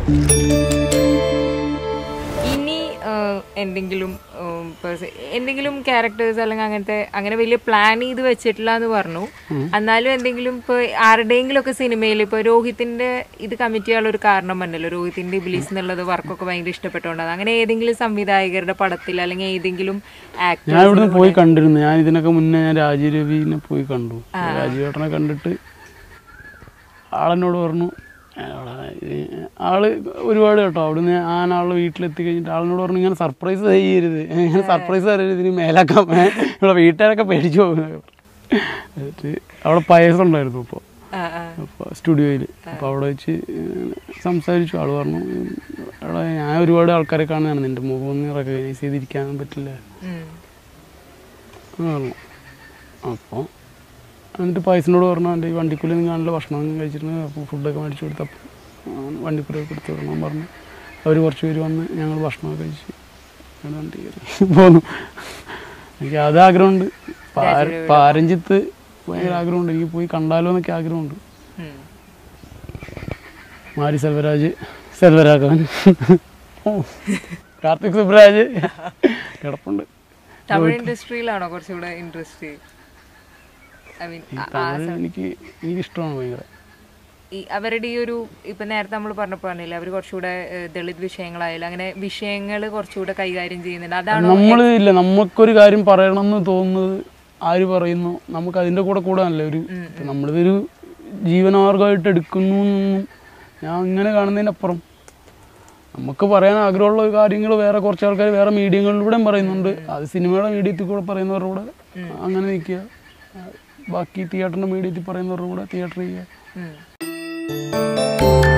ഇനി ആഹ്, എന്തെങ്കിലും ഉം, perso- എന്തെങ്കിലും ക്യാരക്ടേഴ്സ് അല്ലെങ്കിൽ അങ്ങനത്തെ അങ്ങനെ വലിയ പ്ലാൻ ചെയ്ത് വെച്ചിട്ടില്ല എന്ന് പറഞ്ഞു എന്നാലും എന്തെങ്കിലും ഇപ്പൊ ആരുടെയെങ്കിലും ഒക്കെ സിനിമയിൽ ഇപ്പൊ രോഹിത്തിന്റെ ഇത് കമ്മിറ്റ് ചെയ്യാനുള്ള ഒരു കാരണം പറഞ്ഞല്ലോ രോഹിത്തിന്റെ ബിലീസ് എന്നുള്ളത് വർക്കൊക്കെ ഭയങ്കര ഇഷ്ടപ്പെട്ടുകൊണ്ടാണ് അങ്ങനെ ഏതെങ്കിലും സംവിധായകരുടെ പടത്തിൽ അല്ലെങ്കിൽ ഏതെങ്കിലും ആക്ടർ ഞാൻ ഇവിടുന്ന് പോയി കണ്ടിരുന്നു ഞാൻ ഇതിനൊക്കെ മുന്നേ ഞാൻ രാജീവ് രവിനെ പോയി കണ്ടു രാജീവ് ഏട്ടനെ കണ്ടിട്ട് ആളെന്നോട് പറഞ്ഞു "അവിടെ ഈ ആള് ഒരുപാട് കേട്ടോ അവിടുന്ന് ഞാൻ ആളുടെ വീട്ടിലെത്തി കഴിഞ്ഞിട്ട് ആളിനോട് പറഞ്ഞു ഇങ്ങനെ സർപ്രൈസ് ചെയ്യരുത് ഇങ്ങനെ സർപ്രൈസ് തരരുത് ഇതിന് മേലാക്കാൻ ഇവിടെ വീട്ടുകാരൊക്കെ പേടിച്ചു പോകും എന്നൊക്കെ പറഞ്ഞു. എന്നിട്ട് അവിടെ പായസം ഉണ്ടായിരുന്നു ഇപ്പോൾ ആ, ആ. അപ്പോൾ സ്റ്റുഡിയോയിൽ അപ്പോൾ അവിടെ വെച്ച് ഇങ്ങനെ സംസാരിച്ചു ആൾ പറഞ്ഞു അവിടെ ഞാൻ ഒരുപാട് ആൾക്കാരെ കാണുന്നതാണ് നിൻ്റെ മുഖം ഒന്ന് റെക്കഗ്നൈസ് ചെയ്തിരിക്കാനും പറ്റില്ല ഉം. എന്ന് പറഞ്ഞു അപ്പോൾ എന്നിട്ട് പൈസനോട് പറഞ്ഞു എൻ്റെ ഈ വണ്ടിക്കൂലി ഒന്നും കാണില്ല ഭക്ഷണം ഒന്നും കഴിച്ചിരുന്നു അപ്പോൾ ഫുഡൊക്കെ മേടിച്ചു കൊടുത്തപ്പോൾ വണ്ടിക്കൂലൊക്കെ കൊടുത്തു വിടണം പറഞ്ഞു അവർ കുറച്ച് പേര് വന്ന് ഞങ്ങൾ ഭക്ഷണമൊക്കെ കഴിച്ച് ഞങ്ങൾ വണ്ടി കയറി പോന്നു എനിക്ക് അത് ആഗ്രഹമുണ്ട് പാര- പാരഞ്ചിത്ത് ഭയങ്കര ആഗ്രഹമുണ്ട് എനിക്ക് പോയി കണ്ടാലോ എന്നൊക്കെ ആഗ്രഹമുണ്ട് ഉം. മാരി സെൽവരാജ് സെൽവരാഘവൻ ഓ, കാർത്തിക് സുബ്രാജ് കിടപ്പുണ്ട് തമിഴ് ഇൻഡസ്ട്രിയിലാണോ കുറച്ചുകൂടെ ഇൻട്രസ്റ്റ് ഐ മീൻ തമിഴ് എനിക്ക് എനിക്കിഷ്ടമാണ് ഭയങ്കര ഈ അവരുടെ ഈ ഒരു ഇപ്പൊ നേരത്തെ നമ്മൾ പറഞ്ഞപ്പോൾ പറഞ്ഞില്ല അവർ കുറച്ചുകൂടെ ഏഹ്, ദളിത് വിഷയങ്ങളായാലും അങ്ങനെ വിഷയങ്ങൾ കുറച്ചുകൂടെ കൈകാര്യം ചെയ്യുന്നുണ്ട് അതാണോ നമ്മൾ ഇല്ല നമുക്കൊരു കാര്യം പറയണമെന്ന് തോന്നുന്നത് ആര് പറയുന്നു നമുക്ക് അതിൻ്റെ കൂടെ കൂടാനല്ലേ ഒരു ഇപ്പൊ നമ്മളിതൊരു ജീവനമാർഗമായിട്ട് എടുക്കുന്നു എന്നൊന്നും ഞാൻ അങ്ങനെ കാണുന്നതിനപ്പുറം നമുക്ക് പറയാൻ ആഗ്രഹമുള്ള കാര്യങ്ങൾ വേറെ കുറച്ച് ആൾക്കാർ വേറെ മീഡിയങ്ങളിലൂടെയും പറയുന്നുണ്ട് അത് സിനിമയുടെ മീഡിയത്തിൽ കൂടെ പറയുന്നവരുടെ കൂടെ അങ്ങനെ നിൽക്കുക ബാക്കി തിയേറ്ററിൻ്റെ മീഡിയത്തിൽ പറയുന്നവരുടെ കൂടെ തിയേറ്റർ ചെയ്യുക ഉം.